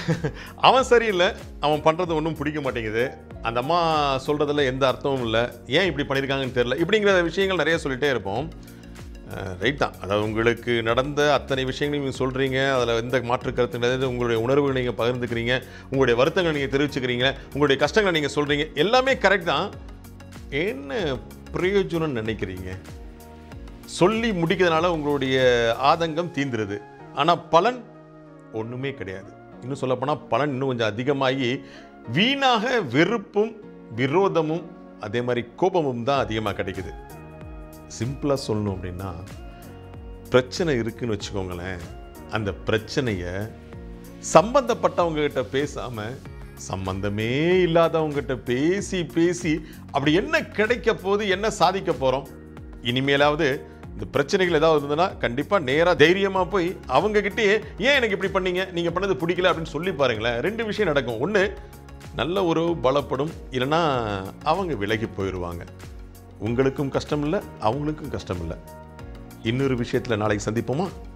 அவன் சரியில்லை அவன் பண்ணுறது ஒன்றும் பிடிக்க மாட்டேங்குது அந்த அம்மா சொல்கிறதுல எந்த அர்த்தமும் இல்லை ஏன் இப்படி பண்ணியிருக்காங்கன்னு தெரியல இப்படிங்கிற விஷயங்கள் நிறைய சொல்லிகிட்டே இருப்போம் ரைட் தான் அதாவது உங்களுக்கு நடந்த அத்தனை விஷயங்களையும் நீங்கள் சொல்கிறீங்க அதில் எந்த மாற்று கருத்து கிடையாது உங்களுடைய உணர்வுகளை நீங்கள் பகிர்ந்துக்கிறீங்க உங்களுடைய வருத்தங்களை நீங்கள் தெரிவிச்சுக்கிறீங்க உங்களுடைய கஷ்டங்களை நீங்கள் சொல்கிறீங்க எல்லாமே கரெக்ட் தான் என்ன பிரயோஜனம்னு நினைக்கிறீங்க சொல்லி முடிக்கிறதுனால உங்களுடைய ஆதங்கம் தீந்துருது ஆனால் பலன் ஒன்றுமே கிடையாது இன்னும் சொல்லப்போனால் பலன் இன்னும் கொஞ்சம் அதிகமாகி வீணாக வெறுப்பும் விரோதமும் அதே மாதிரி கோபமும் தான் அதிகமாக கிடைக்குது சிம்பிளாக சொல்லணும் அப்படின்னா பிரச்சனை இருக்குன்னு வச்சுக்கோங்களேன் அந்த பிரச்சனையை சம்பந்தப்பட்டவங்க கிட்ட பேசாம சம்பந்தமே இல்லாதவங்க கிட்ட பேசி பேசி அப்படி என்ன கிடைக்க போகுது என்ன சாதிக்க போறோம் இனிமேலாவது இந்த பிரச்சனைகள் ஏதாவது இருந்ததுன்னா கண்டிப்பா நேரா தைரியமா போய் அவங்க கிட்டயே ஏன் எனக்கு இப்படி பண்ணீங்க நீங்க பண்ணது பிடிக்கல அப்படின்னு சொல்லி பாருங்களேன் ரெண்டு விஷயம் நடக்கும் ஒன்று நல்ல உறவு பலப்படும் இல்லைன்னா அவங்க விலகி போயிடுவாங்க உங்களுக்கும் கஷ்டம் இல்லை அவங்களுக்கும் கஷ்டம் இல்லை இன்னொரு விஷயத்தில் நாளைக்கு சந்திப்போமா